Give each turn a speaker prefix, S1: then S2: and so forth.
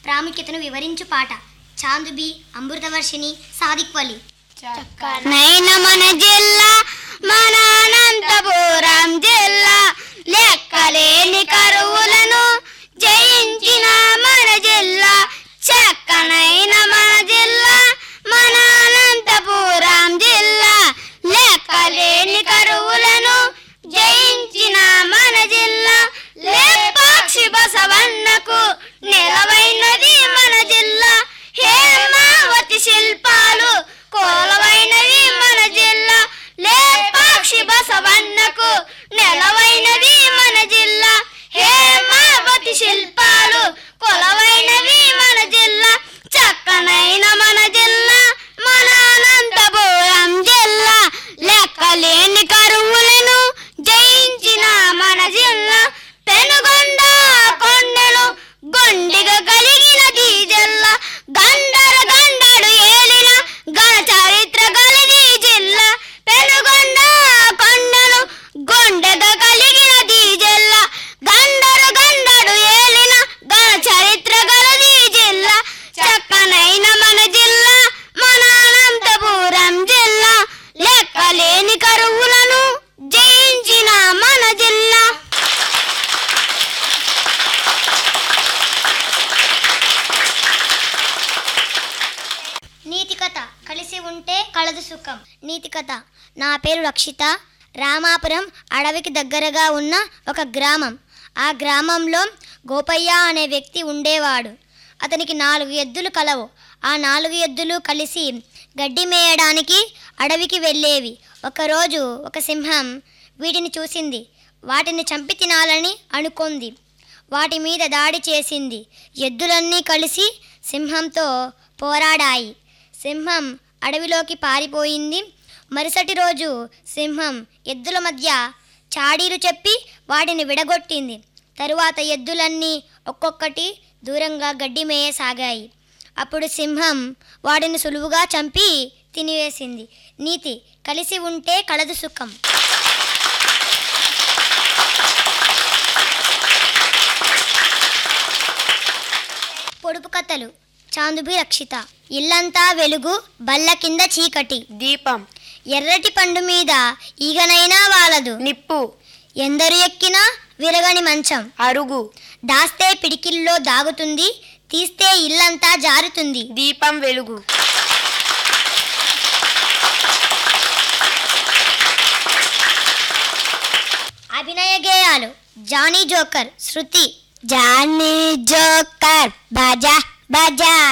S1: ప్రాముఖ్యతను వివరించు పాట చాందుబి అమృతవర్షిణి సాదిక్ వలి
S2: నైన మన జిల్లా మన అనంతపురం జిల్లా లెక్కలేని కరువులను జయించిన మన జిల్లా చక్కనైన మన జిల్లా మన అనంతపురం జిల్లా లెక్కలేని కరువులను జయించిన మన జిల్లా లేపాక్షి బసవన్నకు నిలవైనది మన జిల్లా హేమావతి శిల్పాలు కోలవైనవి మన జిల్లా లేపాక్షి బసవన్నకు నెలవైనది మన జిల్లా హేమావతి శిల్పాలు కొలవైనవి మన జిల్లా చక్కనైన మన జిల్లా మన అనంతపురం జిల్లా లెక్కలేని కరువులను జయించిన మన జిల్లా పెనుగొండ కొండలు గొండిగా కలిగినది జిల్లా గండర గండడు ఏలిన గణ చరిత్ర గలది జిల్లా పెనుగొండ కొండలు గొండగా కలిగినది జిల్లా గండర గండడు ఏలిన గణ చరిత్ర గలది జిల్లా చక్కనైన మన జిల్లా మన అనంతపురం జిల్లా లెక్కలేని కరువులను జయించిన మన జిల్లా
S1: నీతి కథ కలిసి ఉంటే కలదు సుఖం నీతి కథ నా పేరు రక్షిత రామాపురం అడవికి దగ్గరగా ఉన్న ఒక గ్రామం ఆ గ్రామంలో గోపయ్య అనే వ్యక్తి ఉండేవాడు అతనికి నాలుగు ఎద్దులు కలవు ఆ నాలుగు ఎద్దులు కలిసి గడ్డి మేయడానికి అడవికి వెళ్ళేవి ఒకరోజు ఒక సింహం వీటిని చూసింది వాటిని చంపి తినాలని అనుకుంది వాటి మీద దాడి చేసింది ఎద్దులన్నీ కలిసి సింహంతో పోరాడాయి సింహం అడవిలోకి పారిపోయింది మరుసటి రోజు సింహం ఎద్దుల మధ్య చాడీలు చెప్పి వాటిని విడగొట్టింది తరువాత ఎద్దులన్నీ ఒక్కొక్కటి దూరంగా గడ్డి మేయసాగాయి అప్పుడు సింహం వాటిని సులువుగా చంపి తినివేసింది నీతి కలిసి ఉంటే కలదు సుఖం పొడుపు కథలు చాందుబి రక్షిత ఇల్లంతా వెలుగు బల్ల కింద చీకటి
S2: దీపం
S1: ఎర్రటి పండు మీద ఈగనైనా వాలదు
S2: నిప్పు
S1: ఎందరు ఎక్కినా విరగని మంచం
S2: అరుగు
S1: దాస్తే పిడికిల్లో దాగుతుంది తీస్తే ఇల్లంతా జారుతుంది
S2: దీపం వెలుగు
S1: అభినయ గేయాలు Johnny joker Shruti
S2: Johnny joker బజా బజా